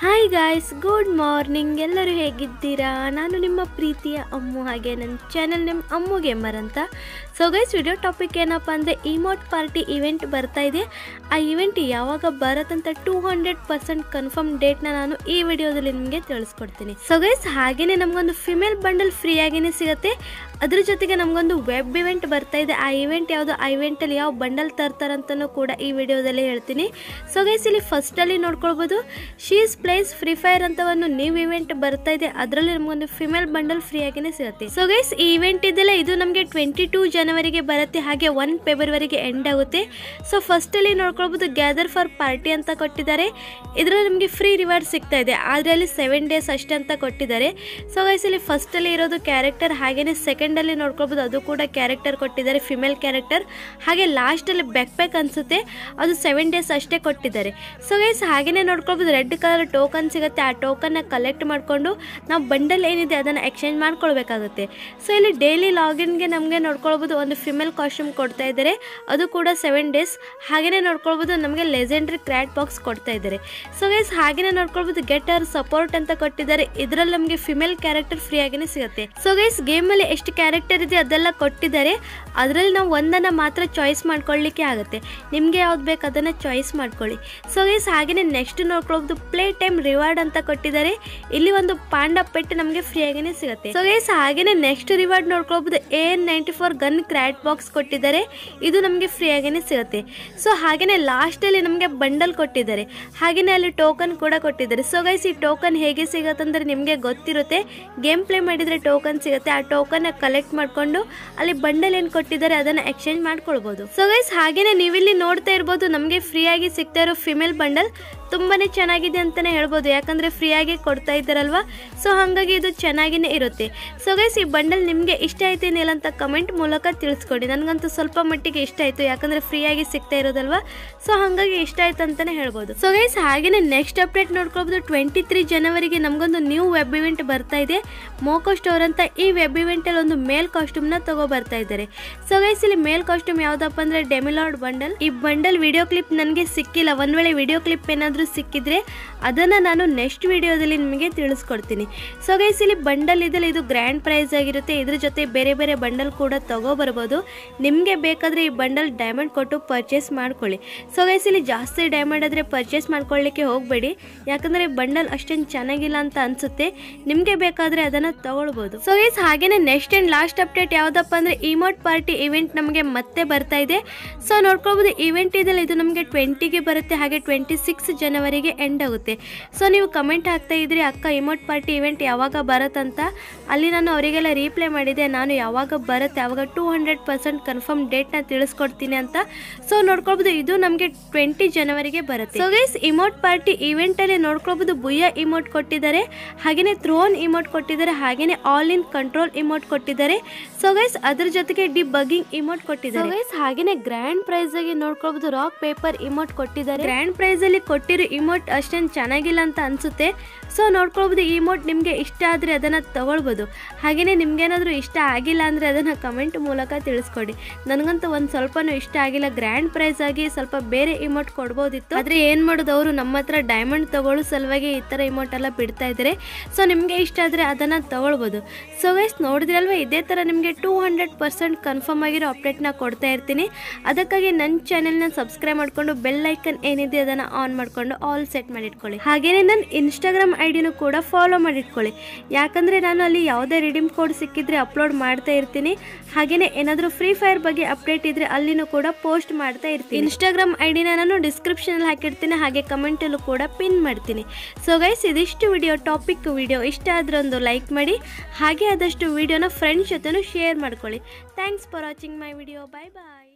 hi guys good morning ಎಲ್ಲರೂ ಹೇಗಿದ್ದೀರಾ ನಾನು ನಿಮ್ಮ ಪ್ರೀತಿಯ ಅಮ್ಮು ಹಾಗೆ ನನ್ನ ಚಾನಲ್ ನೇಮ್ ಅಮ್ಮು ಗೇಮರ್ ಅಂತ ಸೊ ಗೈಸ್ ವಿಡಿಯೋ ಟಾಪಿಕ್ ಏನಪ್ಪ ಅಂದರೆ ಇಮೋಟ್ ಪಾರ್ಟಿ ಇವೆಂಟ್ ಬರ್ತಾ ಇದೆ ಆ ಇವೆಂಟ್ ಯಾವಾಗ ಬರುತ್ತಂತ ಟೂ ಹಂಡ್ರೆಡ್ ಪರ್ಸೆಂಟ್ ಕನ್ಫರ್ಮ್ ಡೇಟ್ನ ನಾನು ಈ ವಿಡಿಯೋದಲ್ಲಿ ನಿಮಗೆ ತಿಳಿಸ್ಕೊಡ್ತೀನಿ ಸೊ ಗೈಸ್ ಹಾಗೆಯೇ ನಮಗೊಂದು ಫಿಮೇಲ್ ಬಂಡಲ್ ಫ್ರೀ ಆಗಿನೇ ಸಿಗುತ್ತೆ ಅದ್ರ ಜೊತೆಗೆ ನಮಗೊಂದು ವೆಬ್ ಇವೆಂಟ್ ಬರ್ತಾ ಇದೆ ಆ ಇವೆಂಟ್ ಯಾವುದು ಆ ಇವೆಂಟಲ್ಲಿ ಯಾವ ಬಂಡಲ್ ತರ್ತಾರಂತನೂ ಕೂಡ ಈ ವಿಡಿಯೋದಲ್ಲಿ ಹೇಳ್ತೀನಿ ಸೊ ಗೈಸ್ ಇಲ್ಲಿ ಫಸ್ಟಲ್ಲಿ ನೋಡ್ಕೊಳ್ಬೋದು ಶೀಸ್ ಪ್ಲೇಸ್ ಫ್ರೀ ಫೈರ್ ಅಂತ ಒಂದು ನ್ಯೂ ಇವೆಂಟ್ ಬರ್ತಾ ಇದೆ ಅದರಲ್ಲಿ ನಮಗೊಂದು ಫಿಮೇಲ್ ಬಂಡಲ್ ಫ್ರೀ ಆಗಿನೇ ಸಿಗುತ್ತೆ ಸೊ ಗೈಸ್ ಈ ಇವೆಂಟ್ ಇದೆಲ್ಲ ಇದು ನಮಗೆ ಟ್ವೆಂಟಿ ಟೂ ಜನವರಿಗೆ ಬರುತ್ತೆ ಹಾಗೆ ಒನ್ ಫೆಬ್ರವರಿಗೆ ಎಂಡ್ ಆಗುತ್ತೆ ಸೊ ಫಸ್ಟಲ್ಲಿ ನೋಡ್ಕೊಳ್ಬೋದು ಗ್ಯಾದರ್ ಫಾರ್ ಪಾರ್ಟಿ ಅಂತ ಕೊಟ್ಟಿದ್ದಾರೆ ಇದರಲ್ಲಿ ನಮಗೆ ಫ್ರೀ ರಿವಾರ್ಡ್ ಸಿಗ್ತಾ ಇದೆ ಆದರೆ ಅಲ್ಲಿ ಸೆವೆನ್ ಡೇಸ್ ಅಷ್ಟೇ ಅಂತ ಕೊಟ್ಟಿದ್ದಾರೆ ಸೊ ಗೈಸ್ ಇಲ್ಲಿ ಫಸ್ಟಲ್ಲಿ ಇರೋದು ಕ್ಯಾರೆಕ್ಟರ್ ಹಾಗೆಯೇ ಸೆಕೆಂಡಲ್ಲಿ ನೋಡ್ಕೊಳ್ಬೋದು ಅದು ಕೂಡ ಕ್ಯಾರೆಕ್ಟರ್ ಕೊಟ್ಟಿದ್ದಾರೆ ಫಿಮೇಲ್ ಕ್ಯಾರೆಕ್ಟರ್ ಹಾಗೆ ಲಾಸ್ಟಲ್ಲಿ ಬ್ಯಾಕ್ ಪ್ಯಾಕ್ ಅನಿಸುತ್ತೆ ಅದು ಸೆವೆನ್ ಡೇಸ್ ಅಷ್ಟೇ ಕೊಟ್ಟಿದ್ದಾರೆ ಸೊ ಗೈಸ್ ಹಾಗೆಯೇ ನೋಡ್ಕೊಳ್ಬೋದು ರೆಡ್ ಕಲರ್ ಟೋಕನ್ ಸಿಗುತ್ತೆ ಆ ಟೋಕನ್ನ ಕಲೆಕ್ಟ್ ಮಾಡಿಕೊಂಡು ನಾವು ಬಂಡಲ್ ಏನಿದೆ ಅದನ್ನು ಎಕ್ಸ್ಚೇಂಜ್ ಮಾಡ್ಕೊಳ್ಬೇಕಾಗುತ್ತೆ ಸೊ ಇಲ್ಲಿ ಡೈಲಿ ಲಾಗಿನ್ಗೆ ನಮಗೆ ನೋಡ್ಕೊಳ್ಬೋದು ಒಂದು ಫಿಮೇಲ್ ಕಾಸ್ಟ್ಯೂಮ್ ಕೊಡ್ತಾ ಇದ್ದಾರೆ ಅದು ಕೂಡ ಸೆವೆನ್ ಡೇಸ್ ಹಾಗೆಯೇ ನೋಡ್ಕೊಳ್ಬೋದು ನಮಗೆ ಲೆಜೆಂಡ್ರಿ ಕ್ರ್ಯಾಟ್ ಬಾಕ್ಸ್ ಕೊಡ್ತಾ ಇದ್ದಾರೆ ಸೊ ಗೈಸ್ ಹಾಗೆಯೇ ನೋಡ್ಕೊಳ್ಬೋದು ಗೆಟ್ ಅವರ್ ಸಪೋರ್ಟ್ ಅಂತ ಕೊಟ್ಟಿದ್ದಾರೆ ಇದರಲ್ಲಿ ನಮಗೆ ಫಿಮೇಲ್ ಕ್ಯಾರೆಕ್ಟರ್ ಫ್ರೀ ಆಗಿನೇ ಸಿಗುತ್ತೆ ಸೊ ಗೈಸ್ ಗೇಮಲ್ಲಿ ಎಷ್ಟು ಕ್ಯಾರೆಕ್ಟರ್ ಇದೆ ಅದೆಲ್ಲ ಕೊಟ್ಟಿದ್ದಾರೆ ಅದರಲ್ಲಿ ನಾವು ಒಂದನ್ನು ಮಾತ್ರ ಚಾಯ್ಸ್ ಮಾಡ್ಕೊಳ್ಳಿಕ್ಕೆ ಆಗುತ್ತೆ ನಿಮಗೆ ಯಾವ್ದು ಬೇಕು ಅದನ್ನು ಚಾಯ್ಸ್ ಮಾಡ್ಕೊಳ್ಳಿ ಸೊ ಗೈಸ್ ಹಾಗೆಯೇ ನೆಕ್ಸ್ಟ್ ನೋಡ್ಕೊಳ್ಬೋದು ಪ್ಲೇ ಟೈಮ್ ರಿವಾರ್ಡ್ ಅಂತ ಕೊಟ್ಟಿದ್ದಾರೆ ಇಲ್ಲಿ ಒಂದು ಪಾಂಡ ಪೆಟ್ ನಮಗೆ ಫ್ರೀ ಆಗಿನೇ ಸಿಗುತ್ತೆ ಸೊ ಗೈಸ್ ಹಾಗೆಯೇ ನೆಕ್ಸ್ಟ್ ರಿವಾರ್ಡ್ ನೋಡ್ಕೊಳ್ಬೋದು A N ninety four gun crate box ಕೊಟ್ಟಿದ್ದಾರೆ ಇದು ನಮಗೆ ಫ್ರೀ ಆಗಿನೇ ಸಿಗುತ್ತೆ ಸೊ ಹಾಗೆಯೇ ಲಾಸ್ಟಲ್ಲಿ ನಮಗೆ ಬಂಡಲ್ ಕೊಟ್ಟಿದ್ದಾರೆ ಹಾಗೆಯೇ ಅಲ್ಲಿ ಟೋಕನ್ ಕೂಡ ಕೊಟ್ಟಿದ್ದಾರೆ ಸೊ ಗೈಸ್ ಈ ಟೋಕನ್ ಹೇಗೆ ಸಿಗುತ್ತೆ ಅಂದರೆ ನಿಮಗೆ ಗೊತ್ತಿರುತ್ತೆ ಗೇಮ್ ಪ್ಲೇ ಮಾಡಿದರೆ ಟೋಕನ್ ಸಿಗುತ್ತೆ ಆ ಟೋಕನ್ನ ಕಲೆಕ್ಟ್ ಮಾಡಿಕೊಂಡು ಅಲ್ಲಿ ಬಂಡಲ್ ಏನು ಕೊಟ್ಟಿದ್ದಾರೆ ಅದನ್ನು ಎಕ್ಸ್ಚೇಂಜ್ ಮಾಡ್ಕೊಳ್ಬೋದು ಸೊ ಗೈಸ್ ಹಾಗೆಯೇ ನೀವಿಲ್ಲಿ ನೋಡ್ತಾ ಇರ್ಬೋದು ನಮಗೆ ಫ್ರೀಯಾಗಿ ಸಿಗ್ತಾ ಇರೋ ಫಿಮೇಲ್ ಬಂಡಲ್ ತುಂಬಾ ಚೆನ್ನಾಗಿದೆ ಅಂತಲೇ ಹೇಳ್ಬೋದು ಯಾಕಂದರೆ ಫ್ರೀಯಾಗಿ ಕೊಡ್ತಾ ಇದ್ದಾರಲ್ವಾ ಸೊ ಹಾಗಾಗಿ ಇದು ಚೆನ್ನಾಗಿನೇ ಇರುತ್ತೆ ಸೊ ಗೈಸ್ ಈ ಬಂಡಲ್ ನಿಮಗೆ ಇಷ್ಟ ಆಯ್ತೇನಿಲ್ಲ ಅಂತ ಕಮೆಂಟ್ ಮೂಲಕ ತಿಳಿಸ್ಕೊಡಿ ನನಗಂತೂ ಸ್ವಲ್ಪ ಮಟ್ಟಿಗೆ ಇಷ್ಟ ಆಯಿತು ಯಾಕಂದರೆ ಫ್ರೀಯಾಗಿ ಸಿಗ್ತಾ ಇರೋದಲ್ವಾ ಸೊ ಹಾಗಾಗಿ ಇಷ್ಟ ಆಯ್ತು ಅಂತಲೇ ಹೇಳ್ಬೋದು ಸೊ ಗೈಸ್ ಹಾಗೆಯೇ ನೆಕ್ಸ್ಟ್ ಅಪ್ಡೇಟ್ ನೋಡ್ಕೊಳ್ಬೋದು ಟ್ವೆಂಟಿ ತ್ರೀ ಜನವರಿಗೆ ನಮಗೊಂದು ನ್ಯೂ ವೆಬ್ ಇವೆಂಟ್ ಬರ್ತಾ ಇದೆ ಮೋಕೋ ಸ್ಟೋರ್ ಅಂತ ಈ ವೆಬ್ ಇವೆಂಟಲ್ಲಿ ಒಂದು ಮೇಲ್ ಕಾಸ್ಟ್ಯೂಮ್ನ ತಗೋ ಬರ್ತಾ ಇದ್ದಾರೆ ಸೊ ಗೈಸ್ ಇಲ್ಲಿ ಮೇಲ್ ಕಾಸ್ಟ್ಯೂಮ್ ಯಾವುದಪ್ಪ ಅಂದರೆ ಡೆಮಿಲಾರ್ಡ್ ಬಂಡಲ್ ಈ ಬಂಡಲ್ ವಿಡಿಯೋ ಕ್ಲಿಪ್ ನನಗೆ ಸಿಕ್ಕಿಲ್ಲ ಒಂದು ವೇಳೆ ವಿಡಿಯೋ ಕ್ಲಿಪ್ ಏನಾದರೂ ಸಿಕ್ಕಿದ್ರೆ ಅದನ್ನು ನಾನು ನೆಕ್ಸ್ಟ್ ವಿಡಿಯೋದಲ್ಲಿ ನಿಮಗೆ ತಿಳಿಸ್ಕೊಡ್ತೀನಿ ಸೊ ಗೈಸ್ ಇಲ್ಲಿ ಬಂಡಲ್ ಇದೆಲ್ಲ ಇದು ಗ್ರ್ಯಾಂಡ್ ಪ್ರೈಸ್ ಆಗಿರುತ್ತೆ ಇದ್ರ ಜೊತೆ ಬೇರೆ ಬೇರೆ ಬಂಡಲ್ ಕೂಡ ತಗೋ ಬರ್ಬೋದು ನಿಮಗೆ ಬೇಕಾದರೆ ಈ ಬಂಡಲ್ ಡೈಮಂಡ್ ಕೊಟ್ಟು ಪರ್ಚೇಸ್ ಮಾಡ್ಕೊಳ್ಳಿ ಸೊ ಗೈಸ್ ಇಲ್ಲಿ ಜಾಸ್ತಿ ಡೈಮಂಡ್ ಆದರೆ ಪರ್ಚೇಸ್ ಮಾಡ್ಕೊಳ್ಳಿಕ್ಕೆ ಹೋಗಬೇಡಿ ಯಾಕಂದರೆ ಬಂಡಲ್ ಅಷ್ಟೇನು ಚೆನ್ನಾಗಿಲ್ಲ ಅಂತ ಅನಿಸುತ್ತೆ ನಿಮಗೆ ಬೇಕಾದರೆ ಅದನ್ನು ತಗೊಳ್ಬೋದು ಸೊ ಗೈಸ್ ಹಾಗೇನೆ ನೆಕ್ಸ್ಟ್ ಆ್ಯಂಡ್ ಲಾಸ್ಟ್ ಅಪ್ಡೇಟ್ ಯಾವುದಪ್ಪ ಅಂದರೆ ಇಮೋಟ್ ಪಾರ್ಟಿ ಇವೆಂಟ್ ನಮಗೆ ಮತ್ತೆ ಬರ್ತಾ ಇದೆ ಸೊ ನೋಡ್ಕೊಳ್ಬೋದು ಇವೆಂಟ್ ಇದೆಲ್ಲ ಇದು ನಮಗೆ ಟ್ವೆಂಟಿಗೆ ಬರುತ್ತೆ ಹಾಗೆ ಟ್ವೆಂಟಿ ಸಿಕ್ಸ್ ಜನವರಿಗೆ ಎಂಡ್ ಆಗುತ್ತೆ ಸೊ ನೀವು ಕಮೆಂಟ್ ಹಾಕ್ತಾ ಇದ್ರಿ ಅಕ್ಕ ಇಮೋಟ್ ಪಾರ್ಟಿ ಇವೆಂಟ್ ಯಾವಾಗ ಬರುತ್ತಂತ ಅಲ್ಲಿ ನಾನು ಅವರಿಗೆಲ್ಲ ರೀಪ್ಲೈ ಮಾಡಿದೆ ನಾನು ಯಾವಾಗ ಬರುತ್ತೆ ಯಾವಾಗ ಟೂ ಹಂಡ್ರೆಡ್ ಪರ್ಸೆಂಟ್ ಕನ್ಫರ್ಮ್ ಡೇಟ್ನ ತಿಳಿಸ್ಕೊಡ್ತೀನಿ ಅಂತ ಸೊ ನೋಡ್ಕೊಳ್ಬೋದು ಇದು ನಮಗೆ ಟ್ವೆಂಟಿ ಜನವರಿಗೆ ಬರುತ್ತೆ ಸೊ ಗೈಸ್ ಇಮೋಟ್ ಪಾರ್ಟಿ ಇವೆಂಟಲ್ಲಿ ನೋಡ್ಕೊಳ್ಬೋದು ಬುಯ್ಯ ಇಮೋಟ್ ಕೊಟ್ಟಿದ್ದಾರೆ ಹಾಗೆಯೇ ಥ್ರೋನ್ ಇಮೋಟ್ ಕೊಟ್ಟಿದ್ದಾರೆ ಹಾಗೆಯೇ ಆಲ್ ಇನ್ ಕಂಟ್ರೋಲ್ ಇಮೋಟ್ ಕೊಟ್ಟಿದ್ದಾರೆ ಸೊ ಗೈಸ್ ಅದ್ರ ಜೊತೆಗೆ ಡಿ ಬಗ್ಗಿಂಗ್ ಇಮೋಟ್ ಕೊಟ್ಟಿದ್ದಾರೆ ಗೈಸ್ ಹಾಗೆಯೇ ಗ್ರ್ಯಾಂಡ್ ಪ್ರೈಸ್ ಆಗಿ ನೋಡ್ಕೊಳ್ಬೋದು ರಾಕ್ ಪೇಪರ್ ಇಮೋಟ್ ಕೊಟ್ಟಿದ್ದಾರೆ ಗ್ರ್ಯಾಂಡ್ ಪ್ರೈಸ್ ಅಲ್ಲಿ ಕೊಟ್ಟಿರೋ ಇಮೋಟ್ ಅಷ್ಟೇನು ಚೆನ್ನಾಗಿಲ್ಲ ಅಂತ ಅನ್ಸುತ್ತೆ ಸೊ ನೋಡ್ಕೊಳ್ಬೋದು ಈ ಇಮೋಟ್ ನಿಮಗೆ ಇಷ್ಟ ಆದರೆ ಅದನ್ನು ತಗೊಳ್ಬೋದು ಹಾಗೆಯೇ ನಿಮ್ಗೇನಾದರೂ ಇಷ್ಟ ಆಗಿಲ್ಲ ಅಂದರೆ ಅದನ್ನು ಕಮೆಂಟ್ ಮೂಲಕ ತಿಳಿಸ್ಕೊಡಿ ನನಗಂತೂ ಒಂದು ಸ್ವಲ್ಪನೂ ಇಷ್ಟ ಆಗಿಲ್ಲ ಗ್ರ್ಯಾಂಡ್ ಪ್ರೈಸ್ ಆಗಿ ಸ್ವಲ್ಪ ಬೇರೆ ಇಮೋಟ್ ಕೊಡ್ಬೋದಿತ್ತು ಆದರೆ ಏನು ಮಾಡೋದು ಅವರು ನಮ್ಮ ಹತ್ರ ಡೈಮಂಡ್ ತಗೊಳ್ಳೋ ಸಲುವಾಗಿ ಈ ಥರ ಇಮೋಟ್ ಎಲ್ಲ ಬಿಡ್ತಾ ಇದ್ದಾರೆ ಸೊ ನಿಮಗೆ ಇಷ್ಟ ಆದರೆ ಅದನ್ನು ತಗೊಳ್ಬೋದು ಸೊ ಗೈಸ್ ನೋಡಿದ್ರಲ್ವ ಇದೇ ಥರ ನಿಮಗೆ ಟೂ ಹಂಡ್ರೆಡ್ ಪರ್ಸೆಂಟ್ ಕನ್ಫರ್ಮ್ ಆಗಿರೋ ಅಪ್ಡೇಟ್ನ ಕೊಡ್ತಾ ಇರ್ತೀನಿ ಅದಕ್ಕಾಗಿ ನನ್ನ ಚಾನೆಲ್ನ ಸಬ್ಸ್ಕ್ರೈಬ್ ಮಾಡಿಕೊಂಡು ಬೆಲ್ ಐಕನ್ ಏನಿದೆ ಅದನ್ನು ಆನ್ ಮಾಡಿಕೊಂಡು ಆಲ್ ಸೆಟ್ ಮಾಡಿಟ್ಕೊಳ್ಳಿ ಹಾಗೆಯೇ ನನ್ನ ಇನ್ಸ್ಟಾಗ್ರಾಮ್ ಐಡಿನೂ ಕೂಡ ಫಾಲೋ ಮಾಡಿಟ್ಕೊಳ್ಳಿ ಯಾಕಂದರೆ ನಾನು ಅಲ್ಲಿ ಯಾವುದೇ ರಿಡೀಮ್ ಕೋಡ್ ಸಿಕ್ಕಿದ್ರೆ ಅಪ್ಲೋಡ್ ಮಾಡ್ತಾ ಇರ್ತೀನಿ ಹಾಗೆಯೇ ಏನಾದರೂ ಫ್ರೀ ಫೈರ್ ಬಗ್ಗೆ ಅಪ್ಡೇಟ್ ಇದ್ದರೆ ಅಲ್ಲಿನೂ ಕೂಡ ಪೋಸ್ಟ್ ಮಾಡ್ತಾ ಇರ್ತೀನಿ ಇನ್ಸ್ಟಾಗ್ರಾಮ್ ಐಡಿನ ನಾನು ಡಿಸ್ಕ್ರಿಪ್ಷನಲ್ಲಿ ಹಾಕಿರ್ತೀನಿ ಹಾಗೆ ಕಮೆಂಟಲ್ಲೂ ಕೂಡ ಪಿನ್ ಮಾಡ್ತೀನಿ ಸೊ ಗೈಸ್ ಇದಿಷ್ಟು ವಿಡಿಯೋ ಟಾಪಿಕ್ ವಿಡಿಯೋ ಇಷ್ಟ ಆದ್ರೆ ಒಂದು ಲೈಕ್ ಮಾಡಿ ಹಾಗೆ ಆದಷ್ಟು ವಿಡಿಯೋನ ಫ್ರೆಂಡ್ಸ್ ಜೊತೆನೂ ಶೇರ್ ಮಾಡ್ಕೊಳ್ಳಿ thanks for watching my video bye bye